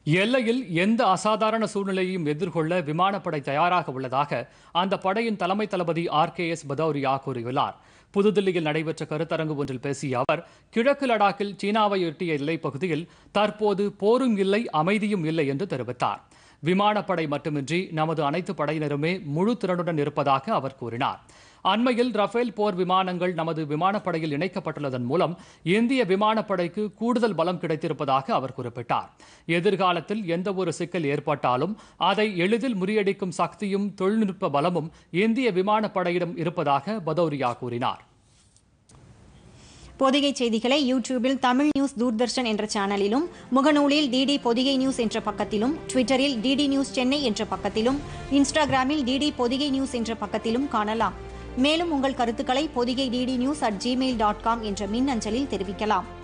எல்லையில் எந்த அசாதாரண சூழ்நிலையையும் எதிர்கொள்ள விமானப்படை தயாராக உள்ளதாக அந்த படையின் தலைமை தளபதி ஆர் கே எஸ் பதௌரியா கூறியுள்ளார் புதுதில்லியில் நடைபெற்ற கருத்தரங்கு ஒன்றில் பேசிய அவர் கிழக்கு லடாக்கில் சீனாவை எட்டிய எல்லைப் பகுதியில் தற்போது போரும் இல்லை அமைதியும் இல்லை என்று தெரிவித்தார் விமானப்படை மட்டுமின்றி நமது அனைத்து படையினருமே முழு திறனுடன் இருப்பதாக அவர் கூறினார் அண்மையில் ரஃபேல் போர் விமானங்கள் நமது விமானப்படையில் இணைக்கப்பட்டுள்ளதன் மூலம் இந்திய விமானப்படைக்கு கூடுதல் பலம் கிடைத்திருப்பதாக அவர் குறிப்பிட்டார் எதிர்காலத்தில் எந்த ஒரு சிக்கல் ஏற்பட்டாலும் அதை எளிதில் முறியடிக்கும் சக்தியும் தொழில்நுட்ப பலமும் இந்திய விமானப்படையிடம் இருப்பதாக பதௌரியா கூறினார் பொதிகை செய்திகளை யூடியூபில் தமிழ் நியூஸ் தூர்தர்ஷன் என்ற சேனலிலும் முகநூலில் டிடி பொதிகை நியூஸ் என்ற பக்கத்திலும் ட்விட்டரில் டிடி நியூஸ் சென்னை என்ற பக்கத்திலும் இன்ஸ்டாகிராமில் டிடி பொதிகை நியூஸ் என்ற பக்கத்திலும் காணலாம் மேலும் உங்கள் கருத்துக்களை Podhigai DD news at Gmail dot com என்ற மின் அஞ்சலில் தெரிவிக்கலாம்